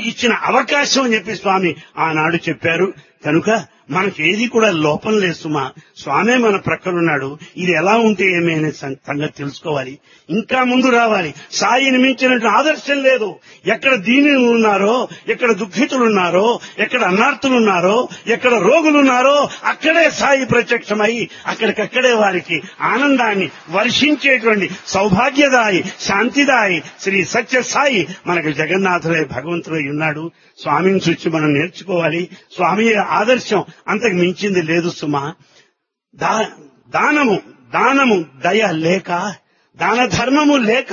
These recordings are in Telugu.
మనకిచ్చిన అవకాశం అని చెప్పి స్వామి ఆనాడు చెప్పారు కనుక మనకి ఏది కూడా లోపం లేదు సుమా స్వామే మన ప్రక్కనున్నాడు ఇది ఎలా ఉంటే ఏమి అనే సం- సంగతి తెలుసుకోవాలి ఇంకా ముందు రావాలి సాయిని మించినట్టు ఆదర్శం లేదు ఎక్కడ దీనులు ఉన్నారో ఎక్కడ దుఃఖితులు ఉన్నారో ఎక్కడ అన్నార్థులు ఉన్నారో ఎక్కడ రోగులు ఉన్నారో అక్కడే సాయి ప్రత్యక్షమై అక్కడికక్కడే వారికి ఆనందాన్ని వర్షించేటువంటి సౌభాగ్యదాయి శాంతిదాయి శ్రీ సత్య సాయి మనకు జగన్నాథుడై భగవంతుడై ఉన్నాడు స్వామిని చూసి మనం నేర్చుకోవాలి స్వామి ఆదర్శం అంతకు మించింది లేదు సుమా దా దానము దానము దయ లేక దాన ధర్మము లేక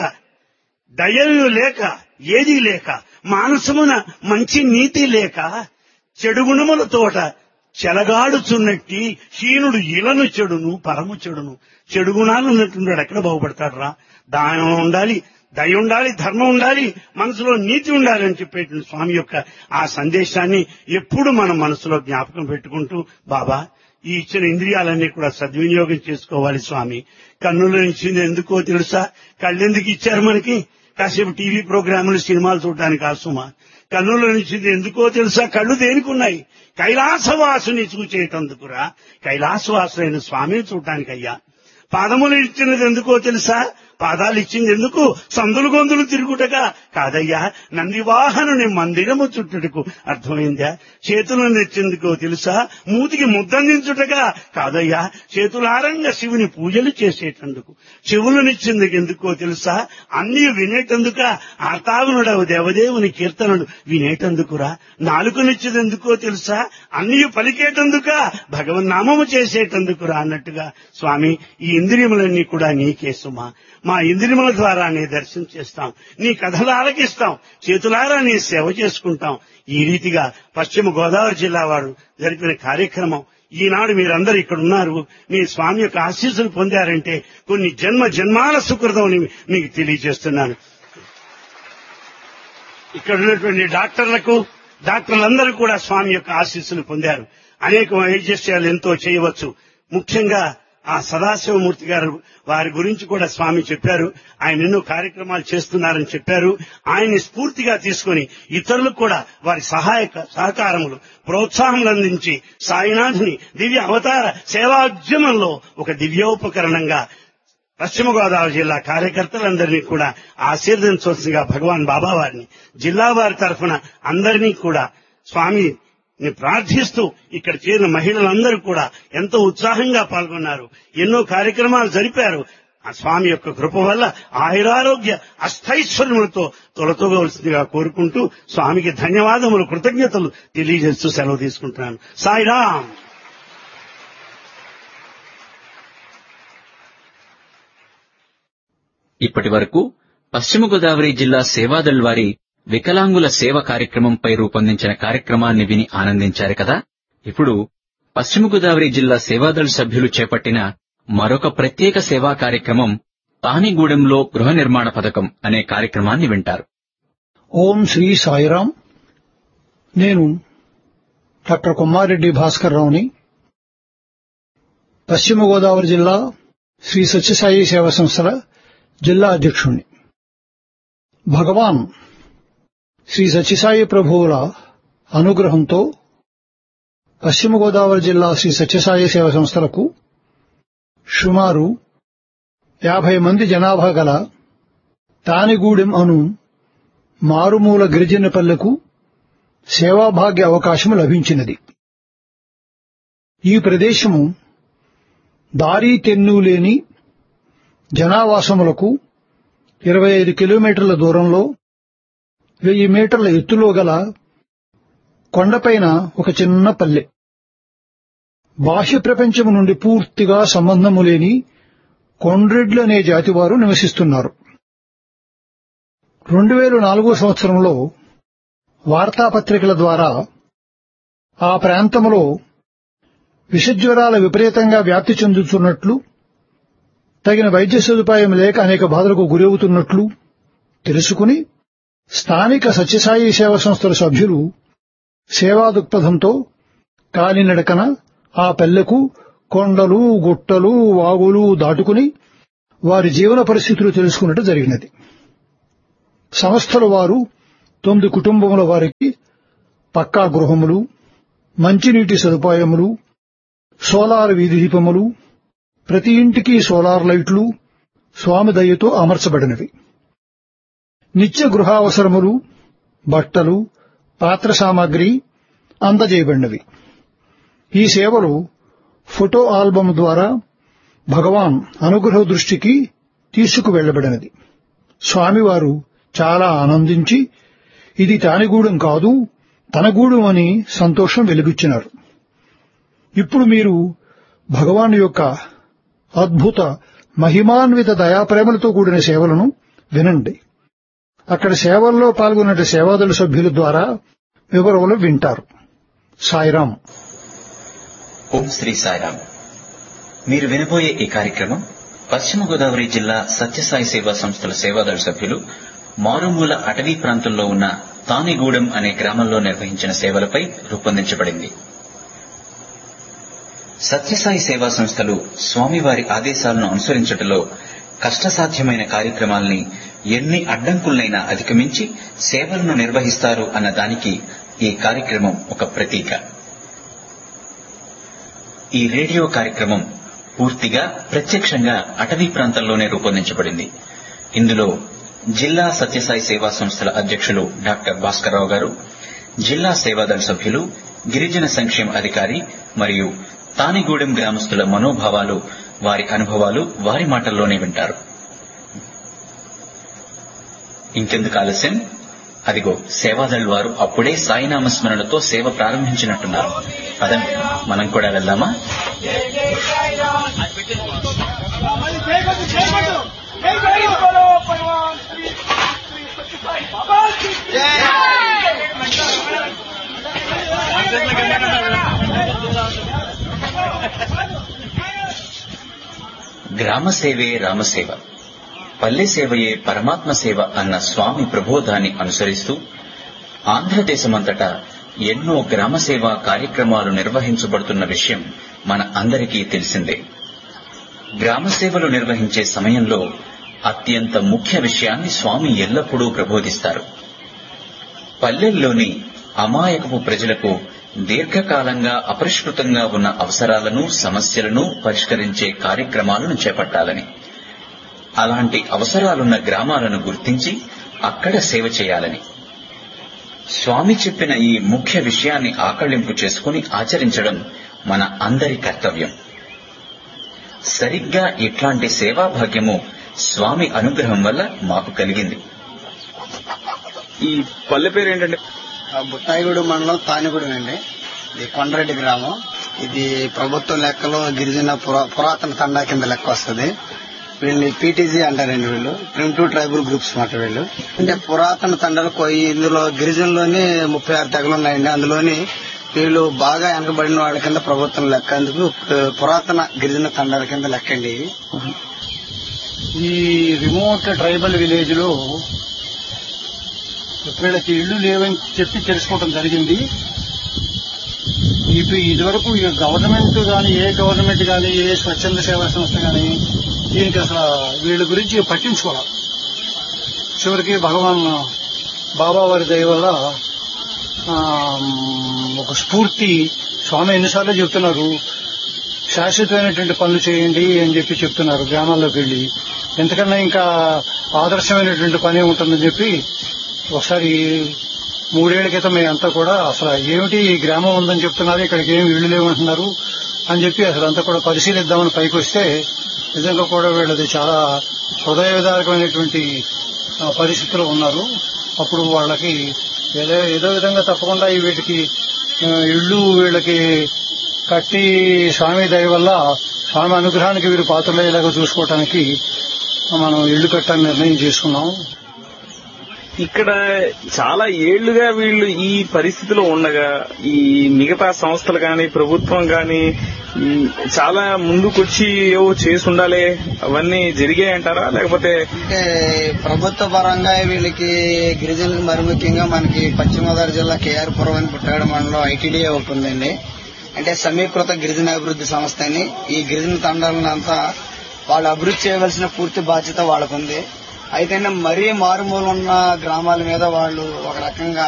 దయలు లేక ఏది లేక మానసమున మంచి నీతి లేక చెడు గుణముల తోట చెలగాడుచున్నట్టి హీనుడు ఇలను చెడును పరము చెడును చెడు గుణాలు ఉన్నట్టున్నాడు ఎక్కడ బాగుపడతాడు రా దానం ఉండాలి దయ ఉండాలి ధర్మం ఉండాలి మనసులో నీతి ఉండాలి అని చెప్పేటువంటి స్వామి యొక్క ఆ సందేశాన్ని ఎప్పుడు మనం మనసులో జ్ఞాపకం పెట్టుకుంటూ బాబా ఈ ఇచ్చిన ఇంద్రియాలన్నీ కూడా సద్వినియోగం చేసుకోవాలి స్వామి కన్నుల ఇచ్చింది ఎందుకో తెలుసా కళ్ళెందుకు ఇచ్చారు మనకి కాసేపు టీవీ ప్రోగ్రాములు సినిమాలు చూడడానికి ఆసుమా కన్నుల ఇచ్చింది ఎందుకో తెలుసా కళ్ళు దేనికి ఉన్నాయి కైలాసవాసుని చూచేటందుకురా కైలాసవాసులైన స్వామిని చూడటానికి అయ్యా పాదములు ఇచ్చినది ఎందుకో తెలుసా పాదాలు ఇచ్చింది ఎందుకు సందులు గొంతులు తిరుగుటగా కాదయ్యా నందివాహనుని మందిరము చుట్టుటకు అర్థమైందా చేతులను ఇచ్చేందుకో తెలుసా మూతికి ముద్దందించుటగా కాదయ్యా చేతులారంగా శివుని పూజలు చేసేటందుకు చెవులనిచ్చిందుకు ఎందుకో తెలుసా అన్ని వినేటందుక ఆర్తావనుడవు దేవదేవుని కీర్తనలు వినేటందుకురా నాలుకనిచ్చేది ఎందుకో తెలుసా అన్ని పలికేటందుక భగవన్నామము చేసేటందుకురా అన్నట్టుగా స్వామి ఈ ఇంద్రియములన్నీ కూడా నీకే సుమా మా ఇంద్రియముల ద్వారా నీ దర్శనం చేస్తాం నీ కథలు ఆలకిస్తాం చేతులారా నీ సేవ చేసుకుంటాం ఈ రీతిగా పశ్చిమ గోదావరి జిల్లా వారు జరిపిన కార్యక్రమం ఈనాడు మీరందరూ ఇక్కడ ఉన్నారు మీ స్వామి యొక్క ఆశీస్సులు పొందారంటే కొన్ని జన్మ జన్మాల సుకృతం అని మీకు తెలియజేస్తున్నాను ఇక్కడ ఉన్నటువంటి డాక్టర్లకు డాక్టర్లందరూ కూడా స్వామి యొక్క ఆశీస్సులు పొందారు అనేక వైద్యశాలు ఎంతో చేయవచ్చు ముఖ్యంగా ఆ సదాశివమూర్తి గారు వారి గురించి కూడా స్వామి చెప్పారు ఆయన ఎన్నో కార్యక్రమాలు చేస్తున్నారని చెప్పారు ఆయన్ని స్ఫూర్తిగా తీసుకొని ఇతరులకు కూడా వారి సహాయక సహకారములు ప్రోత్సాహములు అందించి సాయినాథుని దివ్య అవతార సేవాద్యమంలో ఒక దివ్యోపకరణంగా పశ్చిమ గోదావరి జిల్లా కార్యకర్తలందరినీ కూడా ఆశీర్వదించవలసిందిగా భగవాన్ బాబా వారిని జిల్లా వారి తరఫున అందరినీ కూడా స్వామి ని ప్రార్థిస్తూ ఇక్కడ చేరిన మహిళలందరూ కూడా ఎంతో ఉత్సాహంగా పాల్గొన్నారు ఎన్నో కార్యక్రమాలు జరిపారు ఆ స్వామి యొక్క కృప వల్ల ఆయురారోగ్య అస్థైశ్వర్యములతో తొలతోగవలసిందిగా కోరుకుంటూ స్వామికి ధన్యవాదములు కృతజ్ఞతలు తెలియజేస్తూ సెలవు తీసుకుంటున్నాను సాయిరామ్ ఇప్పటి వరకు పశ్చిమ గోదావరి జిల్లా సేవాదల్ వారి వికలాంగుల సేవ కార్యక్రమంపై రూపొందించిన కార్యక్రమాన్ని విని ఆనందించారు కదా ఇప్పుడు పశ్చిమ గోదావరి జిల్లా సేవాదళ్ సభ్యులు చేపట్టిన మరొక ప్రత్యేక సేవా కార్యక్రమం తానిగూడెంలో గృహ నిర్మాణ పథకం అనే కార్యక్రమాన్ని వింటారు ఓం శ్రీ సాయిరాం నేను డాక్టర్ కొమ్మారెడ్డి భాస్కర్ రావుని పశ్చిమ గోదావరి జిల్లా శ్రీ సత్యసాయి సేవా సంస్థల జిల్లా అధ్యక్షుణ్ణి భగవాన్ శ్రీ సత్యసాయి ప్రభువుల అనుగ్రహంతో పశ్చిమ గోదావరి జిల్లా శ్రీ సత్యసాయి సేవా సంస్థలకు సుమారు యాభై మంది జనాభా గల తానిగూడెం అను మారుమూల గిరిజన పల్లెకు సేవాభాగ్య అవకాశం లభించినది ఈ ప్రదేశము దారి తెన్ను లేని జనావాసములకు ఇరవై ఐదు కిలోమీటర్ల దూరంలో వెయ్యి మీటర్ల ఎత్తులో గల కొండపైన ఒక చిన్న పల్లె బాహ్య ప్రపంచము నుండి పూర్తిగా సంబంధము లేని కొండ్రెడ్లు అనే జాతివారు నివసిస్తున్నారు రెండు వేల నాలుగో సంవత్సరంలో వార్తాపత్రికల ద్వారా ఆ ప్రాంతంలో విషజ్వరాల విపరీతంగా వ్యాప్తి చెందుతున్నట్లు తగిన వైద్య సదుపాయం లేక అనేక బాధలకు గురవుతున్నట్లు తెలుసుకుని స్థానిక సత్యసాయి సేవా సంస్థల సభ్యులు సేవా దృక్పథంతో కాలినడకన ఆ పల్లెకు కొండలు గుట్టలు వాగులు దాటుకుని వారి జీవన పరిస్థితులు తెలుసుకున్నట్టు జరిగినది సంస్థల వారు తొమ్మిది కుటుంబముల వారికి పక్కా గృహములు మంచినీటి సదుపాయములు సోలార్ వీధి దీపములు ప్రతి ఇంటికి సోలార్ లైట్లు స్వామి దయతో అమర్చబడినవి నిత్య గృహావసరములు బట్టలు పాత్ర సామాగ్రి అందజేయబడినవి ఈ సేవలు ఫోటో ఆల్బమ్ ద్వారా భగవాన్ అనుగ్రహ దృష్టికి తీసుకువెళ్లబడినది స్వామివారు చాలా ఆనందించి ఇది తానిగూడెం కాదు తన గూడెం అని సంతోషం వెలిగించినారు ఇప్పుడు మీరు భగవాన్ యొక్క అద్భుత మహిమాన్విత దయాప్రేమలతో కూడిన సేవలను వినండి అక్కడ సేవల్లో పాల్గొన్న సేవాదళ సభ్యుల ద్వారా వివరములు వింటారు సాయిరాం ఓం శ్రీ సాయిరామ్ మీరు వినబోయే ఈ కార్యక్రమం పశ్చిమ గోదావరి జిల్లా సత్యసాయి సేవా సంస్థల సేవాదళ సభ్యులు మారుమూల అటవీ ప్రాంతంలో ఉన్న తానిగూడెం అనే గ్రామంలో నిర్వహించిన సేవలపై రూపొందించబడింది సత్యసాయి సేవా సంస్థలు స్వామివారి ఆదేశాలను అనుసరించటంలో కష్టసాధ్యమైన కార్యక్రమాల్ని ఎన్ని అడ్డంకులనైనా అధిగమించి సేవలను నిర్వహిస్తారు అన్న దానికి ఈ కార్యక్రమం ఒక ప్రతీక ఈ రేడియో కార్యక్రమం పూర్తిగా ప్రత్యక్షంగా అటవీ ప్రాంతంలోనే రూపొందించబడింది ఇందులో జిల్లా సత్యసాయి సేవా సంస్థల అధ్యక్షులు డాక్టర్ భాస్కర్రావు గారు జిల్లా సేవాదళ సభ్యులు గిరిజన సంక్షేమ అధికారి మరియు తానిగూడెం గ్రామస్తుల మనోభావాలు వారి అనుభవాలు వారి మాటల్లోనే వింటారు ఇంకెందుకు ఆలస్యం అదిగో సేవాదళ్ వారు అప్పుడే సాయినామ స్మరణతో సేవ ప్రారంభించినట్టున్నారు పదండి మనం కూడా వెళ్దామా గ్రామ సేవే రామసేవ పల్లె సేవయే పరమాత్మ సేవ అన్న స్వామి ప్రబోధాన్ని అనుసరిస్తూ ఆంధ్రదేశమంతటా ఎన్నో గ్రామ సేవా కార్యక్రమాలు నిర్వహించబడుతున్న విషయం మన అందరికీ తెలిసిందే గ్రామ సేవలు నిర్వహించే సమయంలో అత్యంత ముఖ్య విషయాన్ని స్వామి ఎల్లప్పుడూ ప్రబోధిస్తారు పల్లెల్లోని అమాయకపు ప్రజలకు దీర్ఘకాలంగా అపరిష్కృతంగా ఉన్న అవసరాలను సమస్యలను పరిష్కరించే కార్యక్రమాలను చేపట్టాలని అలాంటి అవసరాలున్న గ్రామాలను గుర్తించి అక్కడ సేవ చేయాలని స్వామి చెప్పిన ఈ ముఖ్య విషయాన్ని ఆకళింపు చేసుకుని ఆచరించడం మన అందరి కర్తవ్యం సరిగ్గా ఇట్లాంటి సేవా భాగ్యము స్వామి అనుగ్రహం వల్ల మాకు కలిగింది ఈ పల్లె పేరు ఏంటంటే ఆ బుట్టాయిగూడు మండలం తానిగూడెం అండి ఇది కొండరెడ్డి గ్రామం ఇది ప్రభుత్వం లెక్కలో గిరిజన పురా- పురాతన తండా కింద లెక్క వస్తుంది వీళ్ళని పీటీజీ అంటారండి వీళ్ళు ప్రిమిటివ్ ట్రైబల్ గ్రూప్స్ మాట వీళ్ళు అంటే పురాతన తండాలు కొయి ఇందులో గిరిజనలోని ముప్పై ఆరు తెగలు ఉన్నాయండి అందులోని వీళ్ళు బాగా వెనకబడిన వాళ్ళ కింద ప్రభుత్వం లెక్క అందుకు పు- పురాతన గిరిజన తండాల కింద లెక్క అండి ఇవి. ఈ రిమోట్ ట్రైబల్ విలేజ్ లో వీళ్ళకి ఇళ్లు లేవని చెప్పి తెలుసుకోవడం జరిగింది ఇప్పుడు ఇదివరకు ఈ గవర్నమెంట్ గాని ఏ గవర్నమెంట్ గాని ఏ స్వచ్ఛంద సేవా సంస్థ గాని దీనికి అసలు వీళ్ళ గురించి పట్టించుకోవాలి చివరికి భగవాన్ బాబా వారి దయ వల్ల ఆ, ఒక స్ఫూర్తి స్వామి ఎన్నిసార్లు చెప్తున్నారు శాశ్వతమైనటువంటి పనులు చేయండి అని చెప్పి చెప్తున్నారు గ్రామాల్లోకి వెళ్లి ఎంతకన్నా ఇంకా ఆదర్శమైనటువంటి పని ఉంటుందని చెప్పి ఒకసారి మూడేళ్ల క్రితం మేమంతా కూడా అసలు ఏమిటి ఈ గ్రామం ఉందని చెప్తున్నారు ఇక్కడికి ఏమి ఇళ్లు లేవంటున్నారు అని చెప్పి అసలు అంతా కూడా పరిశీలిద్దామని పైకి వస్తే నిజంగా కూడా వీళ్ళది చాలా హృదయ విదారకమైనటువంటి ఆ, పరిస్థితిలో ఉన్నారు అప్పుడు వాళ్ళకి ఏదో ఏదో విధంగా తప్పకుండా ఈ వీటికి ఆ, ఇళ్ళు వీళ్ళకి కట్టి స్వామి దయ వల్ల స్వామి అనుగ్రహానికి వీరు పాత్రలయ్యేలాగా చూసుకోవటానికి మనం ఇళ్లు కట్టాలని నిర్ణయం చేసుకున్నాం ఇక్కడ చాలా ఏళ్లుగా వీళ్ళు ఈ పరిస్థితిలో ఉండగా ఈ మిగతా సంస్థలు గాని ప్రభుత్వం గాని ఈ చాలా ముందుకొచ్చి ఏవో చేసి ఉండాలి అవన్నీ జరిగాయంటారా లేకపోతే అంటే ప్రభుత్వ పరంగా వీళ్ళకి గిరిజనులకు మరి ముఖ్యంగా మనకి పశ్చిమ గోదావరి జిల్లా కేఆర్పురం అని పుట్టాడు మండలం ఐటీడీఏ ఒకటి ఉందండి అంటే సమీకృత గిరిజన అభివృద్ధి సంస్థ అని ఈ గిరిజన తండాలను అంతా వాళ్ళు అభివృద్ధి చేయవలసిన పూర్తి బాధ్యత వాళ్ళకుంది అయితే మరీ మారుమూల ఉన్న గ్రామాల మీద వాళ్ళు ఒక రకంగా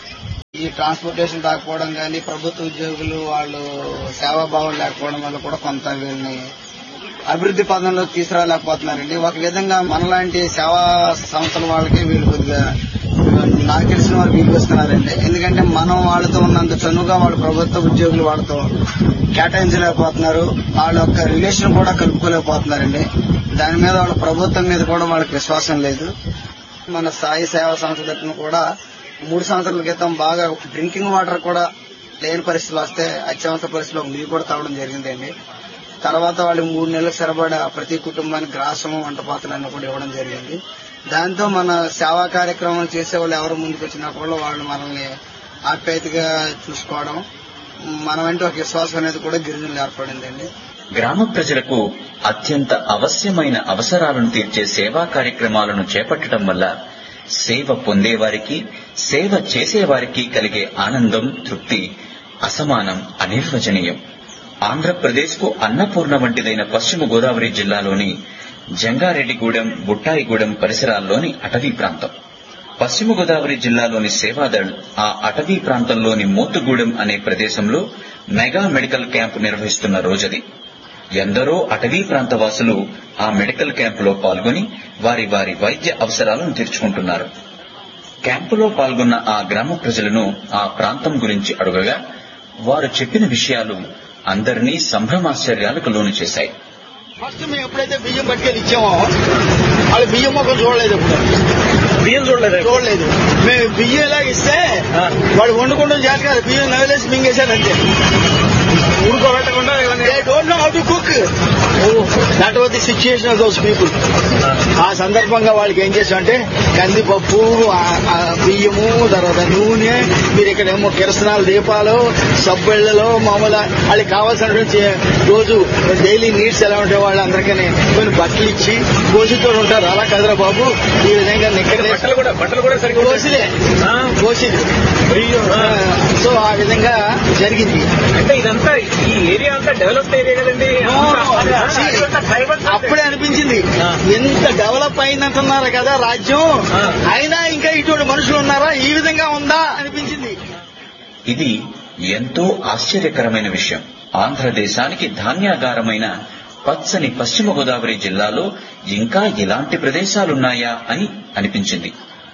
ఈ ట్రాన్స్పోర్టేషన్ రాకపోవడం కానీ ప్రభుత్వ ఉద్యోగులు వాళ్ళు సేవాభావం లేకపోవడం వల్ల కూడా కొంత వీళ్ళని అభివృద్ధి పదంలో తీసుకురాలేకపోతున్నారండి ఒక విధంగా మనలాంటి సేవా సంస్థల వాళ్ళకి వీళ్ళు కొద్దిగా నాకు తెలిసిన వాళ్ళు వీలు వస్తున్నారండి ఎందుకంటే మనం వాళ్ళతో ఉన్నంత చనువుగా వాళ్ళ ప్రభుత్వ ఉద్యోగులు వాళ్ళతో కేటాయించలేకపోతున్నారు వాళ్ళ యొక్క రిలేషన్ కూడా కలుపుకోలేకపోతున్నారండి దాని మీద వాళ్ళ ప్రభుత్వం మీద కూడా వాళ్ళకి విశ్వాసం లేదు మన సాయి సేవా సంస్థ తరఫున కూడా మూడు సంవత్సరాల క్రితం బాగా డ్రింకింగ్ వాటర్ కూడా లేని పరిస్థితులు వస్తే అత్యవసర పరిస్థితిలో నీరు కూడా తాగడం జరిగిందండి తర్వాత వాళ్ళు మూడు నెలలకు సరిపడా ప్రతి కుటుంబానికి గ్రాసము వంట పాత్రలన్నీ కూడా ఇవ్వడం జరిగింది దాంతో మన సేవా కార్యక్రమాలు చేసే వాళ్ళు ఎవరు ముందుకు వచ్చినా కూడా వాళ్ళు మనల్ని ఆప్యాయతగా చూసుకోవడం మనం అంటే ఒక విశ్వాసం అనేది కూడా గిరిజనులు ఏర్పడిందండి గ్రామ ప్రజలకు అత్యంత అవశ్యమైన అవసరాలను తీర్చే సేవా కార్యక్రమాలను చేపట్టడం వల్ల సేవ పొందేవారికి సేవ చేసేవారికి కలిగే ఆనందం తృప్తి అసమానం అనిర్వచనీయం ఆంధ్రప్రదేశ్ కు అన్నపూర్ణ వంటిదైన పశ్చిమ గోదావరి జిల్లాలోని జంగారెడ్డిగూడెం బుట్టాయిగూడెం పరిసరాల్లోని అటవీ ప్రాంతం పశ్చిమ గోదావరి జిల్లాలోని సేవాదళ్ ఆ అటవీ ప్రాంతంలోని మోతుగూడెం అనే ప్రదేశంలో మెగా మెడికల్ క్యాంపు నిర్వహిస్తున్న రోజది ఎందరో అటవీ ప్రాంత వాసులు ఆ మెడికల్ క్యాంపులో పాల్గొని వారి వారి వైద్య అవసరాలను తీర్చుకుంటున్నారు క్యాంపులో పాల్గొన్న ఆ గ్రామ ప్రజలను ఆ ప్రాంతం గురించి అడుగగా వారు చెప్పిన విషయాలు అందరినీ సంభ్రమాశ్చర్యాలకు లోను చేశాయి ఫస్ట్ మేము ఎప్పుడైతే బియ్యం పట్టుకెళ్ళి ఇచ్చామో వాళ్ళు బియ్యం మొక్కలు చూడలేదు ఇప్పుడు బియ్యం చూడలేదు చూడలేదు మేము బియ్యం ఎలా ఇస్తే వాడు వండుకుంటాం చేత కాదు బియ్యం నవ్వేసి మింగేశారు అంతే ఊరుకోబెట్టకుండా ఏమన్నా they don't know how to cook that was the situation of those people ఆ సందర్భంగా వాళ్ళకి ఏం చేసామంటే కందిపప్పు ఆ- ఆ బియ్యము తర్వాత నూనె మీరు ఇక్కడ ఏమో కిరసనాలు దీపాలు సబ్బెళ్లలో మామూలు వాళ్ళకి కావాల్సినటువంటి రోజు డైలీ నీడ్స్ ఎలా ఉంటాయి వాళ్ళు అందరికీ కొన్ని బట్టలు ఇచ్చి కోసితో ఉంటారు అలా కదరా బాబు ఈ విధంగా నిక్కడ బట్టలు కూడా బట్టలు కూడా సరిగ్గా ఉండవు. కోసిలే ఆ, కోసిలు బియ్యం ఆ. సో ఆ విధంగా జరిగింది అంటే ఇదంతా ఈ ఏరియా అంతా డెవలప్డ్ ఏరియా కదండి ఇదంతా tribal అప్పుడే అనిపించింది ఆ. ఎంత డెవలప్ అయిందంటున్నారు కదా రాజ్యం ఆ. అయినా ఇంకా ఇటువంటి మనుషులు ఉన్నారా ఈ విధంగా ఉందా అనిపించింది ఇది ఎంతో ఆశ్చర్యకరమైన విషయం ఆంధ్రదేశానికి ధాన్యాగారమైన పచ్చని పశ్చిమ గోదావరి జిల్లాలో ఇంకా ఇలాంటి ప్రదేశాలున్నాయా అని అనిపించింది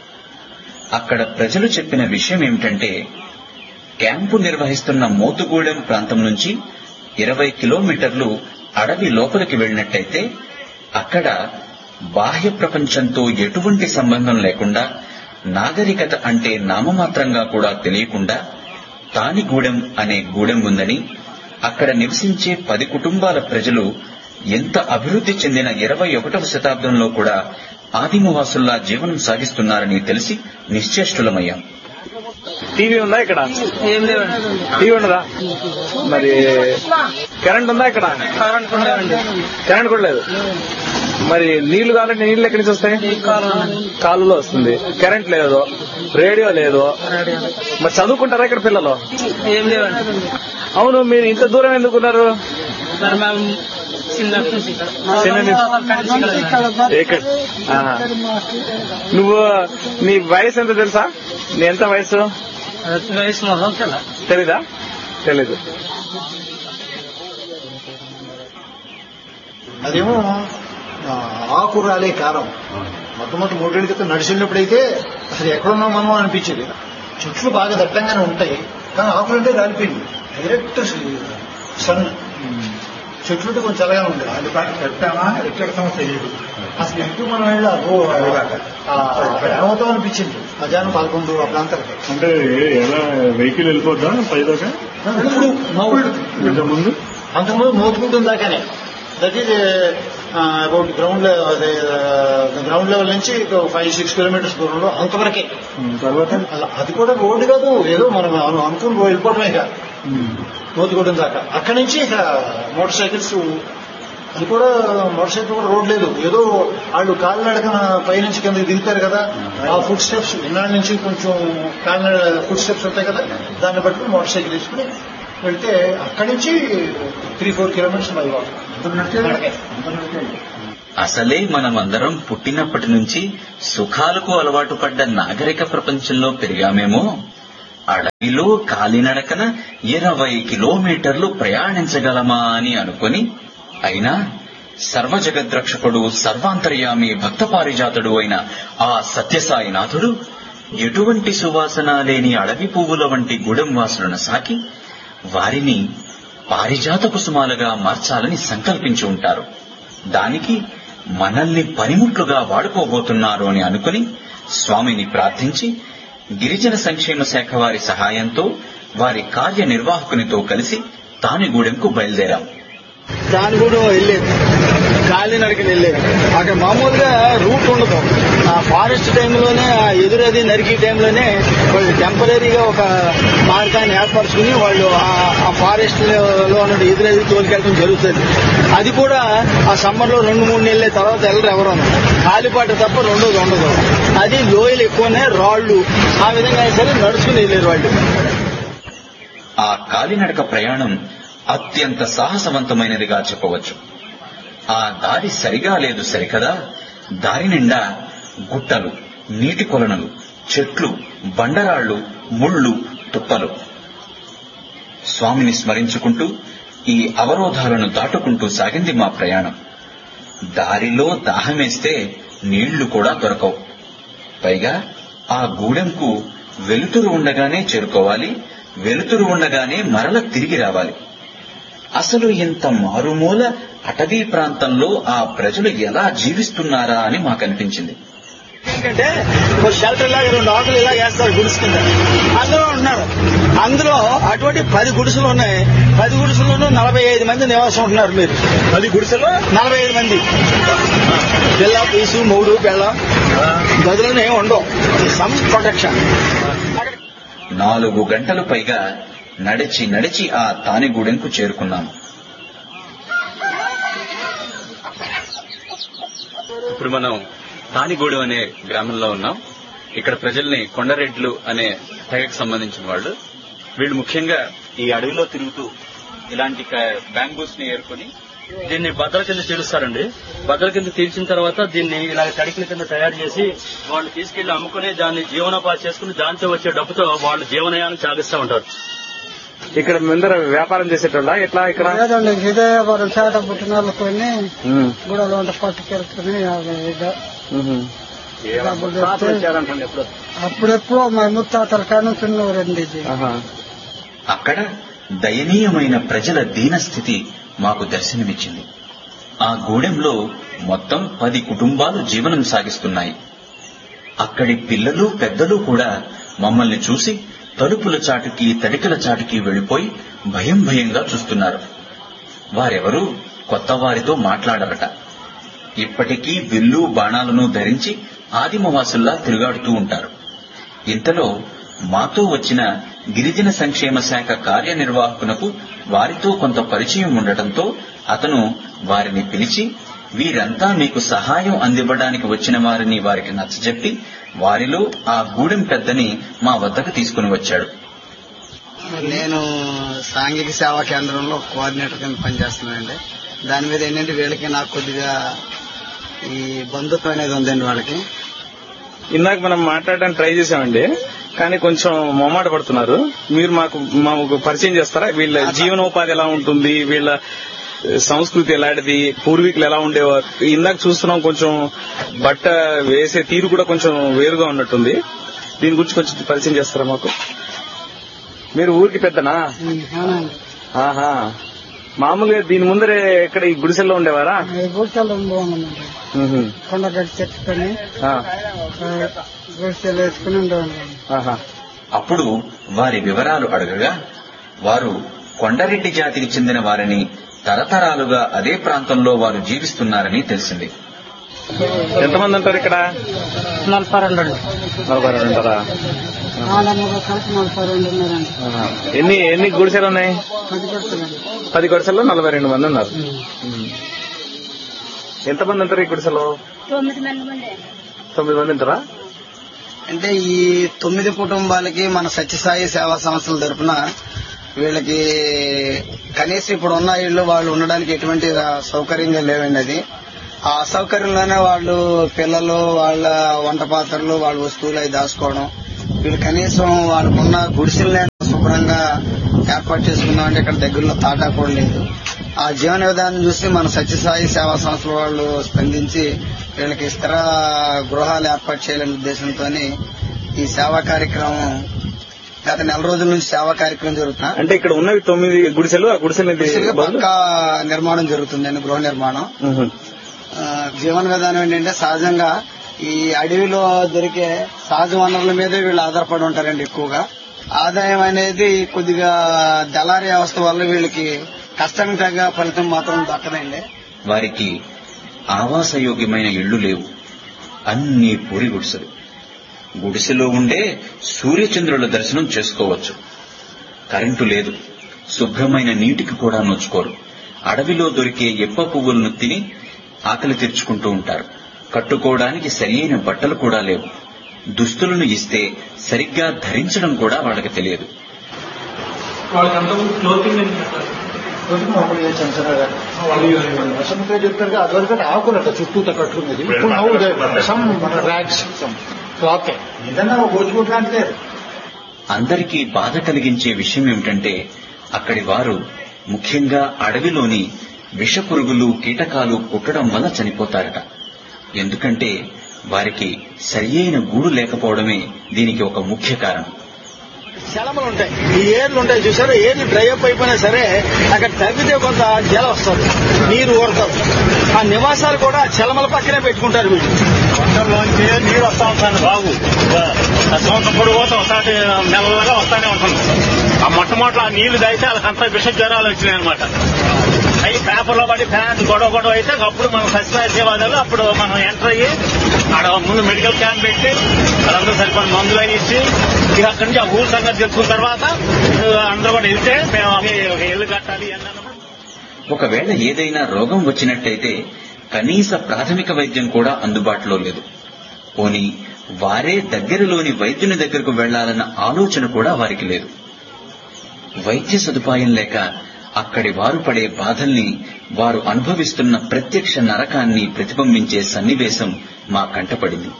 అక్కడ ప్రజలు చెప్పిన విషయం ఏమిటంటే క్యాంపు నిర్వహిస్తున్న మోతుగూడెం ప్రాంతం నుంచి ఇరవై కిలోమీటర్లు అడవి లోపలికి వెళ్ళినట్టయితే అక్కడ బాహ్య ప్రపంచంతో ఎటువంటి సంబంధం లేకుండా నాగరికత అంటే నామమాత్రంగా కూడా తెలియకుండా తానిగూడెం అనే గూడెం ఉందని అక్కడ నివసించే పది కుటుంబాల ప్రజలు ఎంత అభివృద్ధి చెందిన ఇరవై ఒకటవ శతాబ్దంలో కూడా ఆదిమవాసుల్లా జీవనం సాగిస్తున్నారని తెలిసి నిశ్చేష్టులమయ్యాం టీవీ ఉందా ఇక్కడ టీవీ ఉండదా మరి కరెంట్ ఉందా ఇక్కడ కరెంట్ కూడా లేదు మరి నీళ్లు కావాలంటే నీళ్లు ఎక్కడి నుంచి వస్తాయి కాలువలో వస్తుంది కరెంట్ లేదు రేడియో లేదు మరి చదువుకుంటారా ఇక్కడ పిల్లలు ఏం లేవండి అవును మీరు ఇంత దూరం ఎందుకున్నారు మరి మేము చిన్నప్పటి నుంచి ఇక్కడ. మా చిన్న అమ్మ నుంచి. వాళ్ళ కలిసి ఇక్కడ. ఇక్కడ ఆహా. నువ్వు నీ వయసు ఎంత తెలుసా నీ ఎంత వయసు అది వయసు మొత్తం తెల్ల తెలీదా తెలీదు అదేమో ఆ, ఆకురాలే కాలం మొట్టమొదటి మూడేళ్ళ క్రితం నడిచినప్పుడైతే అసలు ఎక్కడున్నాం మనం అనిపించేది చెట్లు బాగా దట్టంగానే ఉంటాయి కానీ ఆకులంటే రాలిపోయింది డైరెక్ట్ సన్ చెట్లు ఉంటే కొంచెం చల్లగా ఉండేది అది పెట్టామా ఎక్కడ సమస్య తెలియదు అసలు ఎప్పుడు మనం వెళ్ళాము ఏమవుతాం అనిపించింది మధ్యాహ్నం పదకొండు ఆ ప్రాంతాలకి అంటే ఎలా వెహికల్ వెళ్ళిపోద్దా పైదాకా ఇప్పుడు మౌళ్ళు ఇంతకుముందు అంతకుముందు మోతుకుంటుంది దాకానే that is about ground ground level నుంచి ఫైవ్ సిక్స్ కిలోమీటర్స్ దూరంలో అంతవరకే ఉమ్, తర్వాత అలా అది కూడా రోడ్డు కాదు ఏదో మనం అను- అనుకుని పో- వెళ్ళిపోవడమే ఇక ఉమ్, మోతుకోవడం దాకా అక్కడి నుంచి ఇక మోటార్ సైకిల్స్ అది కూడా మోటార్ సైకిల్ కూడా రోడ్ లేదు ఏదో వాళ్ళు కాలినడకన పైనుంచి కిందకి దిగుతారు కదా ఆ ఫుడ్ స్టెప్స్ ఇన్నాళ్ళ నుంచి కొంచెం కాలినడ ఫుడ్ స్టెప్స్ ఉంటాయి కదా దాన్ని బట్టి మోటార్ సైకిల్ తీసుకుని వెళ్తే అక్కడి నుంచి three four kilometres my walk అసలే మనమందరం పుట్టినప్పటి నుంచి సుఖాలకు అలవాటు పడ్డ నాగరిక ప్రపంచంలో పెరిగామేమో అడవిలో కాలినడకన ఇరవై కిలోమీటర్లు ప్రయాణించగలమా అని అనుకొని అయినా సర్వజగద్రక్షకుడు సర్వాంతర్యామి భక్త పారిజాతుడు అయిన ఆ సత్యసాయినాథుడు ఎటువంటి సువాసన లేని అడవి పువ్వుల వంటి గూడెం వాసులను సాకి వారిని పారిజాత కుసుమాలుగా మార్చాలని సంకల్పించి ఉంటారు దానికి మనల్ని పనిముట్లుగా వాడుకోబోతున్నారు అని అనుకుని స్వామిని ప్రార్థించి గిరిజన సంక్షేమ శాఖ వారి సహాయంతో వారి కార్యనిర్వాహకునితో కలిసి తానిగూడెంకు బయలుదేరాం దాని కూడా వెళ్ళేది కాలినడకని వెళ్ళేది అక్కడ మామూలుగా రూట్ ఉండదు ఆ ఫారెస్ట్ టైంలోనే ఆ ఎదురది నరికి టైంలోనే వాళ్ళు టెంపరీగా ఒక మార్గాన్ని ఏర్పరచుకుని వాళ్ళు ఆ- ఆ ఫారెస్ట్ లో ఉన్న ఎదురది తోలికెళ్ళడం జరుగుతుంది అది కూడా ఆ సమ్మర్ లో రెండు మూడు నెలల తర్వాత వెళ్ళరు ఎవరు కాలిపాట తప్ప రెండోది ఉండదు అది లోయలు ఎక్కువనే రాళ్ళు ఆ విధంగా అయినా సరే నడుచుకుని వెళ్ళారు వాళ్ళు ఆ కాలినడక ప్రయాణం అత్యంత సాహసవంతమైనదిగా చెప్పవచ్చు ఆ దారి సరిగా లేదు సరికదా దారి నిండా గుట్టలు నీటి కొలనులు చెట్లు బండరాళ్లు ముళ్ళు తుప్పలు స్వామిని స్మరించుకుంటూ ఈ అవరోధాలను దాటుకుంటూ సాగింది మా ప్రయాణం దారిలో దాహమేస్తే నీళ్లు కూడా దొరకవు పైగా ఆ గూడెంకు వెలుతురు ఉండగానే చేరుకోవాలి వెలుతురు ఉండగానే మరల తిరిగి రావాలి అసలు ఇంత మారుమూల అటవీ ప్రాంతంలో ఆ ప్రజలు ఎలా జీవిస్తున్నారా అని మాకు అనిపించింది ఏంటంటే ఒక షెల్టర్ లాగా రెండు ఆకులు ఇలా వేస్తారు గుడిసె కింద అందులో ఉన్నారు అందులో అటువంటి పది గుడిసెలు ఉన్నాయి పది గుడిసెల్లోనూ నలభై ఐదు మంది నివాసం ఉంటున్నారు మీరు అది గుడిసెలో నలభై ఐదు మంది పిల్ల పీసు మూడు బెల్ల గదులను ఏమి ఉండవు సమ్ ప్రొటెక్షన్ నాలుగు గంటలు పైగా నడిచి నడిచి ఆ తానిగూడెంకు చేరుకున్నాము ఇప్పుడు మనం తానిగూడెం అనే గ్రామంలో ఉన్నాం ఇక్కడ ప్రజల్ని కొండరెడ్లు అనే తెగకు సంబంధించిన వాళ్ళు వీళ్ళు ముఖ్యంగా ఈ అడవిలో తిరుగుతూ ఇలాంటి బ్యాంబూస్ ని ఏరుకొని దీన్ని బద్దల కింద తీరుస్తారండి బద్దల కింద తీర్చిన తర్వాత దీన్ని ఇలా తడికల కింద తయారు చేసి వాళ్ళు తీసుకెళ్లి అమ్ముకుని దాన్ని జీవనోపాధి చేసుకుని దాంతో వచ్చే డబ్బుతో వాళ్ళు జీవనయానం సాగిస్తూ ఉంటారు ఇక్కడ ముందర వ్యాపారం చేసేటోళ్ళ ఎట్లా ఇక్కడ లేదండి ఇదే వారు చేట పుట్టిన వాళ్ళు కొన్ని గుడలో ఉంటే పట్టుకెళ్తుని డబ్బులు తెస్తే అప్పుడెప్పుడో మా ముత్తాతల కాను చిన్నవారండి ఇది అక్కడ దయనీయమైన ప్రజల దీనస్థితి మాకు దర్శనమిచ్చింది ఆ గూడెంలో మొత్తం పది కుటుంబాలు జీవనం సాగిస్తున్నాయి అక్కడి పిల్లలు పెద్దలు కూడా మమ్మల్ని చూసి తలుపుల చాటుకి తడికల చాటుకి వెళ్లిపోయి భయం భయంగా చూస్తున్నారు వారెవరూ కొత్త వారితో మాట్లాడరట ఇప్పటికీ విల్లు బాణాలను ధరించి ఆదిమవాసుల్లా తిరుగాడుతూ ఉంటారు ఇంతలో మాతో వచ్చిన గిరిజన సంక్షేమ శాఖ కార్యనిర్వాహకునకు వారితో కొంత పరిచయం ఉండటంతో అతను వారిని పిలిచి వీరంతా మీకు సహాయం అందివ్వడానికి వచ్చిన వారిని వారికి నచ్చజెప్పి వారిలో ఆ గూడెం పెద్దని మా వద్దకు తీసుకుని వచ్చాడు నేను సాంఘిక సేవా కేంద్రంలో కోఆర్డినేటర్ కింద పనిచేస్తున్నానండి దాని మీద ఏంటంటే వీళ్ళకి నాకు కొద్దిగా ఈ బంధుత్వం అనేది ఉందండి వాళ్ళకి ఇందాక మనం మాట్లాడడానికి ట్రై చేసామండి కానీ కొంచెం మొమ్మాట పడుతున్నారు మీరు మాకు మాకు పరిచయం చేస్తారా వీళ్ళ జీవనోపాధి ఎలా ఉంటుంది వీళ్ళ సంస్కృతి ఎలాంటిది పూర్వీకులు ఎలా ఉండేవారు ఇందాక చూస్తున్నాం కొంచెం బట్ట వేసే తీరు కూడా కొంచెం వేరుగా ఉన్నట్టుంది దీని గురించి కొంచెం పరిచయం చేస్తారా మాకు మీరు ఊరికి పెద్దనా ఆహా మామూలుగా దీని ముందరే ఇక్కడ ఈ గుడిసెల్లో ఉండేవారా గుడిసెలు బాగుందండి మ్హూ. కొండ గట్టి చెట్టుకొని ఆ, గుడిసెలు వేసుకుని ఉండేవాళ్ళం ఆహా. అప్పుడు వారి వివరాలు అడగగా వారు కొండరెడ్డి జాతికి చెందిన వారిని తరతరాలుగా అదే ప్రాంతంలో వారు జీవిస్తున్నారని తెలిసింది ఎంతమంది ఉంటారు ఇక్కడ నలభై రెండు అండి నలభై రెండు ఉంటారా ఆడమ్మగా కలిసి నలభై రెండు ఉన్నారండి ఆహా. ఎన్ని ఎన్ని గుడిసెలు ఉన్నాయి పది కొడుతుందండి పది గుడిసెల్లో నలభై రెండు మంది ఉన్నారు ఎంతమంది ఉంటారు ఈ గుడిసెలో తొమ్మిది మంది ఉండే తొమ్మిది మంది ఉంటారా అంటే ఈ తొమ్మిది కుటుంబాలకి మన సత్యసాయి సేవా సంస్థల తరపున వీళ్ళకి కనీసం ఇప్పుడు ఉన్న ఇళ్ళు వాళ్ళు ఉండడానికి ఎటువంటి సౌకర్యంగా లేవండి అది ఆ అసౌకర్యంలోనే వాళ్ళు పిల్లలు వాళ్ళ వంట పాత్రలు వాళ్ళ వస్తువులు అవి దాచుకోవడం వీళ్ళు కనీసం వాళ్ళకున్న గుడిసెలనే శుభ్రంగా ఏర్పాటు చేసుకుందాం అంటే ఇక్కడ దగ్గరలో తాటా కూడా లేదు ఆ జీవన విధానం చూసి మన సత్యసాయి సేవా సంస్థల వాళ్ళు స్పందించి వీళ్ళకి స్థిర గృహాలు ఏర్పాటు చేయాలనే ఉద్దేశంతో ఈ సేవా కార్యక్రమం గత నెల రోజుల నుంచి సేవా కార్యక్రమం జరుగుతున్నా అంటే ఇక్కడ ఉన్నవి తొమ్మిది గుడిసెలు ఆ గుడిసెలు గుడిసెలుగా పక్కా నిర్మాణం జరుగుతుందండి గృహ నిర్మాణం ఆ, జీవన విధానం ఏంటంటే సహజంగా ఈ అడవిలో దొరికే సహజ వనరుల మీదే వీళ్ళు ఆధారపడి ఉంటారండి ఎక్కువగా ఆదాయం అనేది కొద్దిగా దళారీ వ్యవస్థ వల్ల వీళ్ళకి కష్టానికి తగ్గ ఫలితం మాత్రం దక్కదండి వారికి ఆవాసయోగ్యమైన ఇళ్లు లేవు అన్ని పూరి గుడిసెలు గుడిసెలో ఉండే సూర్యచంద్రుల దర్శనం చేసుకోవచ్చు కరెంటు లేదు శుభ్రమైన నీటికి కూడా నోచుకోరు అడవిలో దొరికే ఎప్ప పువ్వులను తిని ఆకలి తీర్చుకుంటూ ఉంటారు కట్టుకోవడానికి సరియైన బట్టలు కూడా లేవు దుస్తులను ఇస్తే సరిగ్గా ధరించడం కూడా వాళ్ళకి తెలియదు వాళ్ళకి అంతకుముందు క్లోతింగ్ మామూలుగా చిన్న చిన్నగా వర్షంతో చెప్తారు అది వరకు ఆకులట చుట్టూతో కట్టుకునేది ఇప్పుడు నవ్వు సమ్ ర్యాక్స్ సమ్ క్లాత్ ఏదన్నా గోచుకుంటా అంటే అందరికీ బాధ కలిగించే విషయం ఏమిటంటే అక్కడి వారు ముఖ్యంగా అడవిలోని విష పురుగులు కీటకాలు కుట్టడం వల్ల చనిపోతారట ఎందుకంటే వారికి సరియైన గూడు లేకపోవడమే దీనికి ఒక ముఖ్య కారణం శలమలు ఉంటాయి ఈ ఏర్లు ఉంటాయి చూసారా ఏర్లు డ్రై అప్ అయిపోయినా సరే అక్కడ తగ్గితే కొంత జల వస్తుంది నీరు ఊరుతుంది ఆ నివాసాలు కూడా చలమల పక్కనే పెట్టుకుంటారు వీళ్ళు వర్షంలోంచి నీరు వస్తా ఉంటుంది బాగు ఆ సంవత్సరం పొడి పోతే ఒకసారి మెల్లగా వస్తానే ఉంటుంది ఆ మొట్టమొదటి ఆ నీళ్లు తాగితే వాళ్ళకంతా విష జ్వరాలు వచ్చినాయి అనమాట అవి పేపర్లో పడి ఫ్యాన్ గొడవ గొడవ అయితే అప్పుడు మనం సచివాలయ సేవాదాలు అప్పుడు మనం ఎంటర్ అయ్యి ఆడ ముందు మెడికల్ క్యాంప్ పెట్టి వాళ్ళందరూ సరిపడిన మందులు అవి ఇచ్చి ఇక అక్కడి నుంచి ఆ ఊరు సంగతి తెలుసుకున్న తర్వాత ఆ, అందరూ కూడా వెళ్తే మేము అవి ఒక ఇల్లు కట్టాలి అన్నప్పుడు ఒకవేళ ఏదైనా రోగం వచ్చినట్టయితే కనీస ప్రాథమిక వైద్యం కూడా అందుబాటులో లేదు పోని వారే దగ్గరలోని వైద్యుని దగ్గరకు వెళ్లాలన్న ఆలోచన కూడా వారికి లేదు వైద్య సదుపాయం లేక అక్కడి వారు పడే బాధల్ని వారు అనుభవిస్తున్న ప్రత్యక్ష నరకాన్ని ప్రతిబింబించే సన్నివేశం మా కంటపడింది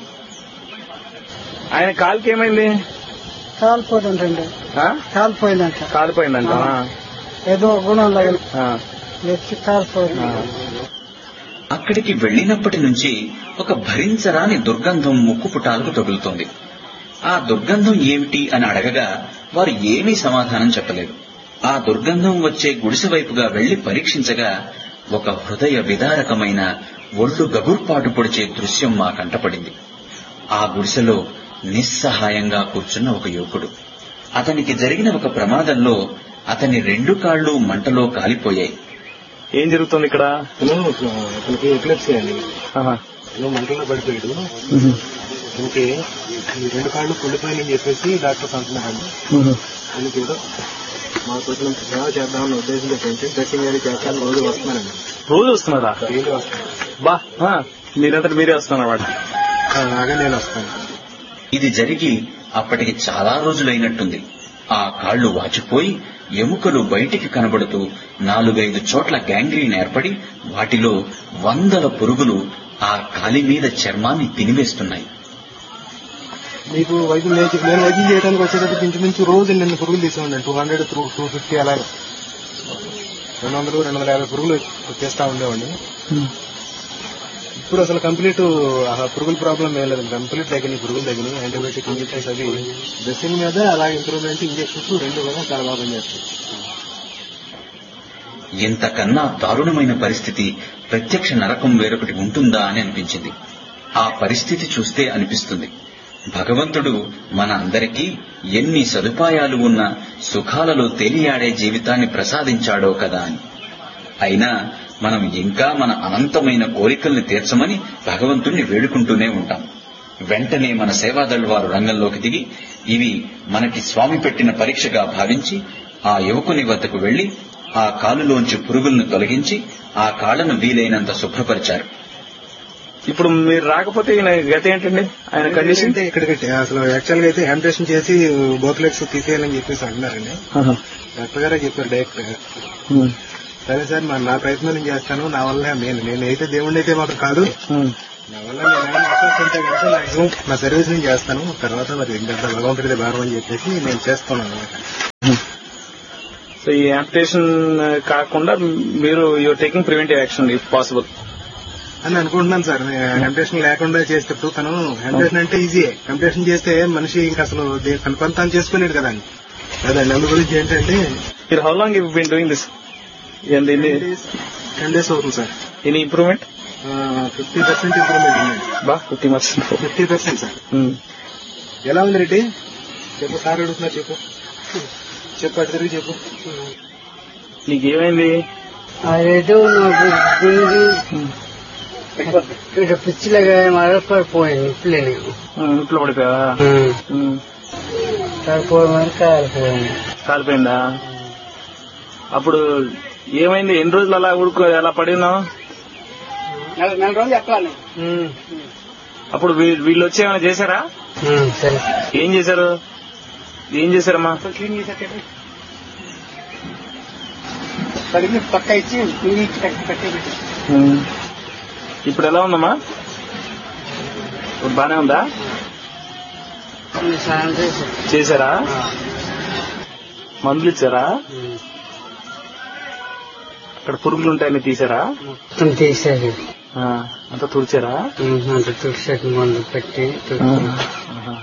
ఆయన కాలుకి ఏమైంది కాలిపోతుంటండి ఆ? కాలిపోయిందంట కాలిపోయిందంట ఆ. ఏదో గుణం లాగా ఆ. ఎత్తి కాలిపోయింది అక్కడికి వెళ్లినప్పటి నుంచి ఒక భరించరాని దుర్గంధం ముక్కు పుటాలకు తగులుతోంది ఆ దుర్గంధం ఏమిటి అని అడగగా వారు ఏమీ సమాధానం చెప్పలేదు ఆ దుర్గంధం వచ్చే గుడిసె వైపుగా వెళ్లి పరీక్షించగా ఒక హృదయ విదారకమైన ఒళ్ళు గగుర్పాటు పొడిచే దృశ్యం మా కంటపడింది ఆ గుడిసెలో నిస్సహాయంగా కూర్చున్న ఒక యువకుడు అతనికి జరిగిన ఒక ప్రమాదంలో అతని రెండు కాళ్ళు మంటలో కాలిపోయాయి ఏం జరుగుతుంది ఇక్కడ అతనికి ఎపిలెప్సీ అండి ఆహా. ఏదో మంటల్లో పడిపోయాడు ఇంకే ఈ రెండు కాళ్ళు కుళ్ళిపోయినని చెప్పేసి డాక్టర్స్ అంటున్నారండి అందుకే ఏదో మా కోసం సేవ చేద్దామన్న ఉద్దేశంతో పెంచి టెస్టింగ్ అది చేస్తాను రోజు వస్తున్నానండి రోజు వస్తున్నారా డైలీ వస్తాను బా ఆ, మీరంతా మీరే వస్తున్నారు అలాగే నేను వస్తాను ఇది జరిగి అప్పటికి చాలా రోజులైనట్టుంది ఆ కాళ్లు వాచిపోయి ఎముకలు బయటికి కనబడుతూ నాలుగైదు చోట్ల గ్యాంగ్రీన్ ఏర్పడి వాటిలో వందల పురుగులు ఆ కాలి మీద చర్మాన్ని తినివేస్తున్నాయి మీకు వైద్యం నేను నేను వైద్యం చేయడానికి వచ్చేటప్పుడు ఇంచుమించు రోజు నిన్న పురుగులు తీసేవాడిని two hundred two two fifty అలాగే రెండు వందలు రెండు వందల యాభై పురుగులు చేస్తా ఉండేవాడిని ఇప్పుడు అసలు కంప్లీట్ పురుగుల ప్రాబ్లం ఏం లేదు కంప్లీట్ తగ్గినాయి పురుగులు తగ్గినాయి యాంటీబయాటిక్ ఇంజెక్షన్స్ అవి డ్రెస్సింగ్ మీద అలాగే ఇంప్రూవ్మెంట్ ఇంజెక్షన్స్ రెండు కూడా చాలా బాగా పనిచేస్తాయి ఇంతకన్నా దారుణమైన పరిస్థితి ప్రత్యక్ష నరకం వేరొకటి ఉంటుందా అని అనిపించింది ఆ పరిస్థితి చూస్తే అనిపిస్తుంది భగవంతుడు మన అందరికీ ఎన్ని సదుపాయాలు ఉన్నా సుఖాలలో తేలియాడే జీవితాన్ని ప్రసాదించాడో కదా అని అయినా మనం ఇంకా మన అనంతమైన కోరికల్ని తీర్చమని భగవంతుణ్ణి వేడుకుంటూనే ఉంటాం వెంటనే మన సేవాదళ్ వారు రంగంలోకి దిగి ఇవి మనకి స్వామి పెట్టిన పరీక్షగా భావించి ఆ యువకుని వద్దకు వెళ్లి ఆ కాలులోంచి పురుగులను తొలగించి ఆ కాళ్లను వీలైనంత శుభ్రపరిచారు ఇప్పుడు మీరు రాకపోతే ఈయన గత ఏంటండి ఆయన కండిషన్ అంటే ఇక్కడికి అసలు యాక్చువల్ గా అయితే ఆపరేషన్ చేసి బోత్ లెగ్స్ తీసేయాలని చెప్పేసి అంటున్నారండి డాక్టర్ గారే చెప్పారు డైరెక్ట్ గా సరే సార్ మరి నా ప్రయత్నం నేను చేస్తాను నా వల్ల నేను నేనైతే దేవుణ్ణి అయితే మాత్రం కాదు నా వల్ల నేను ఏమైనా అవకాశం ఉంటే కనుక మాక్సిమం నా సర్వీస్ నేను చేస్తాను తర్వాత మరి ఇంకా భగవంతుడిదే భారం అని చెప్పేసి నేను చేస్తున్నాను అనమాట సో ఈ యాంపిటేషన్ కాకుండా మీరు you're taking preventive action if possible అని అనుకుంటున్నాను సార్ కంపిటీషన్ లేకుండా చేసేటప్పుడు తను కంపిటీషన్ అంటే ఈజీ కంపిటీషన్ చేస్తే మనిషి ఇంకా అసలు దే- తన పని తాను చేసుకునేది కదా అదండి అందు గురించి ఏంటంటే మీరు how long you been doing this ఎన్ని టెన్ డేస్ అవుతుంది sir any improvement fifty percent improvement ఉంది బా fifty percent fifty percent sir ఎలా ఉంది రెడ్డి చెప్పు సార్ అడుగుతున్నా చెప్పు చెప్పు అటు తిరిగి చెప్పు నీకు ఏమైంది అదేదో నాకు గుండె ఇక్కడ పిచ్చిలాగా మరపడిపోయింది ఇప్పుడే నీకు ఇంట్లో పడిపోయావా పడిపోవడం వరకు కాలిపోయింది కాలిపోయిందా అప్పుడు ఏమైంది ఎన్ని రోజులు అలా ఊరుకో అలా పడి ఉన్నావు నెల నెల రోజులు ఎక్కాలి అప్పుడు వీ- వీళ్ళు వచ్చి ఏమైనా చేశారా సరే ఏం చేశారు ఏం చేశారమ్మా క్లీన్ చేసేటట్టు కడిగి పక్క ఇచ్చి నీళ్ళు ఇచ్చి కట్టి కట్టేపెట్టి ఇప్పుడు ఎలా ఉందమ్మా ఇప్పుడు బానే ఉందా స్నానం చేసి చేశారా మందులు ఇచ్చారా అక్కడ పురుగులు ఉంటాయని తీసారా మొత్తం తీసేది ఆ, అంతా తుడిచారా అంత తుడిసేటి మందు పెట్టి తుడిచి ఆహా.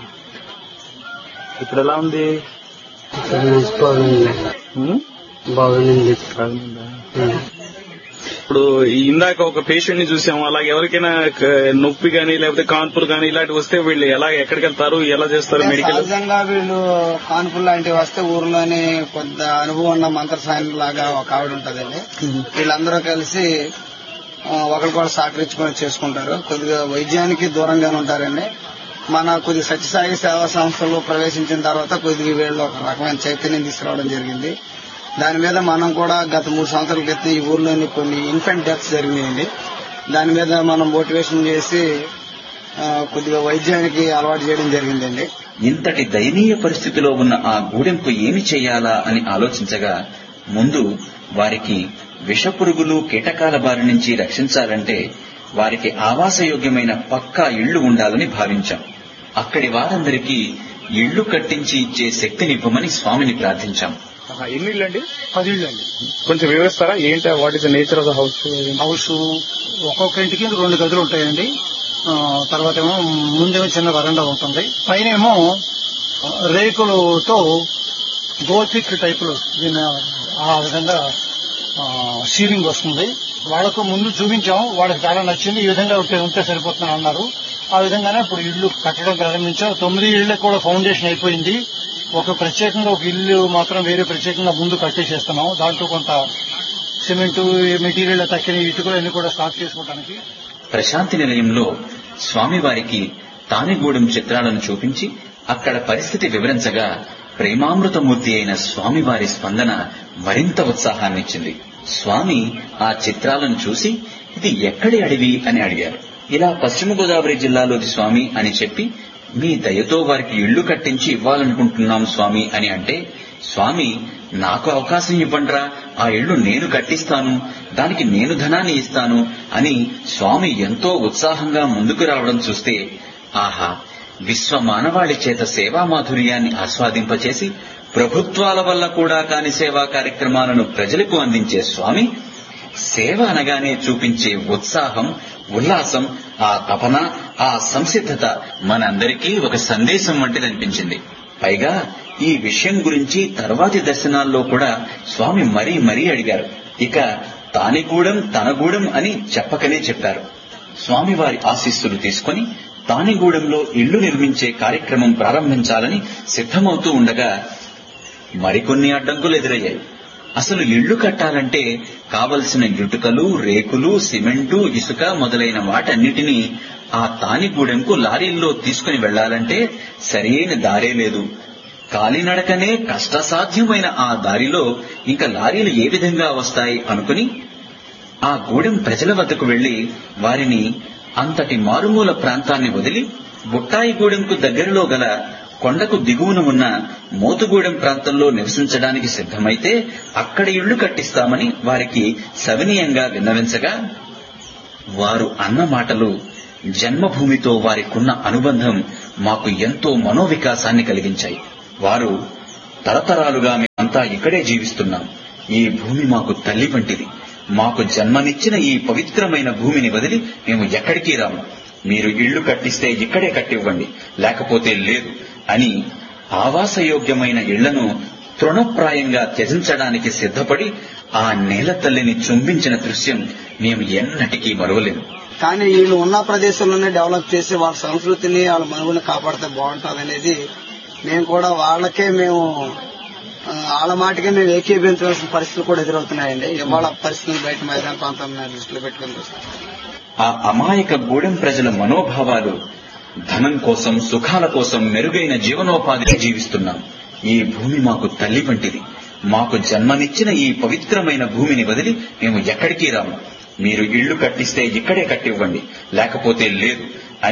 ఇప్పుడు ఎలా ఉంది ఇప్పుడు మంచి బాగుంది ఉమ్? బాగుంది బాగుందా? ఇప్పుడు ఈ ఇందాక ఒక పేషెంట్ ని చూసాము అలాగే ఎవరికైనా క- నొప్పి గానీ లేకపోతే కాన్పులు గానీ ఇలాంటివి వస్తే వీళ్ళు ఎలా ఎక్కడికి వెళ్తారు ఎలా చేస్తారు మెడికల్ సహజంగా వీళ్ళు కాన్పులు లాంటివి వస్తే ఊర్లోని కొద్ది అనుభవం ఉన్న మంత్ర సాయం లాగా ఒక ఆవిడ ఉంటదండి వీళ్ళందరూ కలిసి ఆ, ఒకరికొకరు సహకరించుకొని చేసుకుంటారు కొద్దిగా వైద్యానికి దూరంగానే ఉంటారండి మన కొద్ది సత్యసాయి సేవా సంస్థలు ప్రవేశించిన తర్వాత కొద్దిగా వీళ్ళు ఒక రకమైన చైతన్యం తీసుకురావడం జరిగింది దాని మీద మనం కూడా గత మూడు సంవత్సరాల క్రితం ఈ ఊర్లోని కొన్ని ఇన్ఫెంట్ డెత్స్ జరిగినాయండి దాని మీద మనం మోటివేషన్ చేసి ఆ, కొద్దిగా వైద్యానికి అలవాటు చేయడం జరిగిందండి ఇంతటి దయనీయ పరిస్థితిలో ఉన్న ఆ గూడెంకు ఏమి చేయాలా అని ఆలోచించగా ముందు వారికి విషపురుగులు కీటకాల బారి నుంచి రక్షించాలంటే వారికి ఆవాసయోగ్యమైన పక్కా ఇళ్లు ఉండాలని భావించాం అక్కడి వారందరికీ ఇళ్లు కట్టించి ఇచ్చే శక్తినివ్వమని స్వామిని ప్రార్థించాం ఆహా, ఎన్ని ఇళ్ళు అండి పది ఇళ్ళు అండి కొంచెం వివరిస్తారా ఏంటి what is the nature of the house house ఒక్కొక్క ఇంటికి రెండు గదులు ఉంటాయండి ఆ, తర్వాత ఏమో ముందేమో చిన్న వరండా ఉంటుంది పైన ఏమో రేకులతో గోతిక్ టైప్ లో దీని ఆ విధంగా సీలింగ్ వస్తుంది వాళ్ళకు ముందు చూపించాం వాళ్ళకి చాలా నచ్చింది ఈ విధంగా ఉంటే ఉంటే సరిపోతుంది అన్నారు ఆ విధంగానే ఇప్పుడు ఇల్లు కట్టడం ప్రారంభించాం తొమ్మిది ఇళ్ళకి కూడా ఫౌండేషన్ అయిపోయింది ఒక ప్రత్యేకంగా ఒక ఇల్లు మాత్రం వేరే ప్రత్యేకంగా ముందు కట్టేసేస్తున్నాం దాంట్లో కొంత సిమెంట్ మెటీరియల్ తక్కిన ఇటుకలు అన్ని కూడా స్టాక్ చేసుకోవడానికి ప్రశాంతి నిలయంలో స్వామివారికి తానిగూడెం చిత్రాలను చూపించి అక్కడ పరిస్థితి వివరించగా ప్రేమామృతమూర్తి అయిన స్వామివారి స్పందన మరింత ఉత్సాహాన్నిచ్చింది స్వామి ఆ చిత్రాలను చూసి ఇది ఎక్కడి అడవి అని అడిగారు ఇలా పశ్చిమ గోదావరి జిల్లాలోది స్వామి అని చెప్పి మీ దయతో వారికి ఇళ్లు కట్టించి ఇవ్వాలనుకుంటున్నాం స్వామి అని అంటే స్వామి నాకు అవకాశం ఇవ్వండ్రా ఆ ఇళ్లు నేను కట్టిస్తాను దానికి నేను ధనాన్ని ఇస్తాను అని స్వామి ఎంతో ఉత్సాహంగా ముందుకు రావడం చూస్తే ఆహా విశ్వ మానవాళి చేత సేవా మాధుర్యాన్ని ఆస్వాదింపచేసి ప్రభుత్వాల వల్ల కూడా కాని సేవా కార్యక్రమాలను ప్రజలకు అందించే స్వామి సేవ అనగానే చూపించే ఉత్సాహం ఉల్లాసం ఆ తపన ఆ సంసిద్ధత మనందరికీ ఒక సందేశం వంటిదనిపించింది పైగా ఈ విషయం గురించి తర్వాతి దర్శనాల్లో కూడా స్వామి మరీ మరీ అడిగారు ఇక తానిగూడెం తనగూడెం అని చెప్పకనే చెప్పారు స్వామివారి ఆశీస్సులు తీసుకొని తానిగూడెంలో ఇళ్లు నిర్మించే కార్యక్రమం ప్రారంభించాలని సిద్ధమవుతూ ఉండగా మరికొన్ని అడ్డంకులు ఎదురయ్యాయి అసలు ఇళ్లు కట్టాలంటే కావలసిన ఇటుకలు రేకులు సిమెంటు ఇసుక మొదలైన వాటన్నిటినీ ఆ తానిగూడెంకు లారీల్లో తీసుకుని వెళ్లాలంటే సరైన దారే లేదు కాలినడకనే కష్టసాధ్యమైన ఆ దారిలో ఇంకా లారీలు ఏ విధంగా వస్తాయి అనుకుని ఆ గూడెం ప్రజల వద్దకు వెళ్లి వారిని అంతటి మారుమూల ప్రాంతాన్ని వదిలి బుట్టాయిగూడెంకు దగ్గరలో గల కొండకు దిగువన ఉన్న మోతుగూడెం ప్రాంతంలో నివసించడానికి సిద్ధమైతే అక్కడ ఇళ్లు కట్టిస్తామని వారికి సవినీయంగా విన్నవించగా వారు అన్న మాటలు జన్మభూమితో వారికున్న అనుబంధం మాకు ఎంతో మనోవికాసాన్ని కలిగించాయి వారు తరతరాలుగా మేమంతా ఇక్కడే జీవిస్తున్నాం ఈ భూమి మాకు తల్లి వంటిది మాకు జన్మనిచ్చిన ఈ పవిత్రమైన భూమిని వదిలి మేము ఎక్కడికి రాము మీరు ఇళ్లు కట్టిస్తే ఇక్కడే కట్టివ్వండి లేకపోతే లేదు అని ఆవాసయోగ్యమైన ఇళ్లను తృణప్రాయంగా త్యజించడానికి సిద్ధపడి ఆ నేల తల్లిని చుంబించిన దృశ్యం మేము ఎన్నటికీ మరవలేము కానీ వీళ్ళు ఉన్న ప్రదేశంలోనే డెవలప్ చేసి వాళ్ళ సంస్కృతిని వాళ్ళ మనుగుని కాపాడితే బాగుంటుంది అనేది మేము కూడా వాళ్ళకే మేము ఆ, వాళ్ళ మాటకే మేము ఏకీభవించవలసిన పరిస్థితులు కూడా ఎదురవుతున్నాయండి ఇవాళ పరిస్థితులు బయట మైదాన ప్రాంతాలను దృష్టిలో పెట్టుకుని చూస్తాం ఆ అమాయక గూడెం ప్రజల మనోభావాలు ధనం కోసం సుఖాల కోసం మెరుగైన జీవనోపాధిని జీవిస్తున్నాం ఈ భూమి మాకు తల్లి వంటిది మాకు జన్మనిచ్చిన ఈ పవిత్రమైన భూమిని వదిలి మేము ఎక్కడికి రాము మీరు ఇళ్లు కట్టిస్తే ఇక్కడే కట్టివ్వండి లేకపోతే లేదు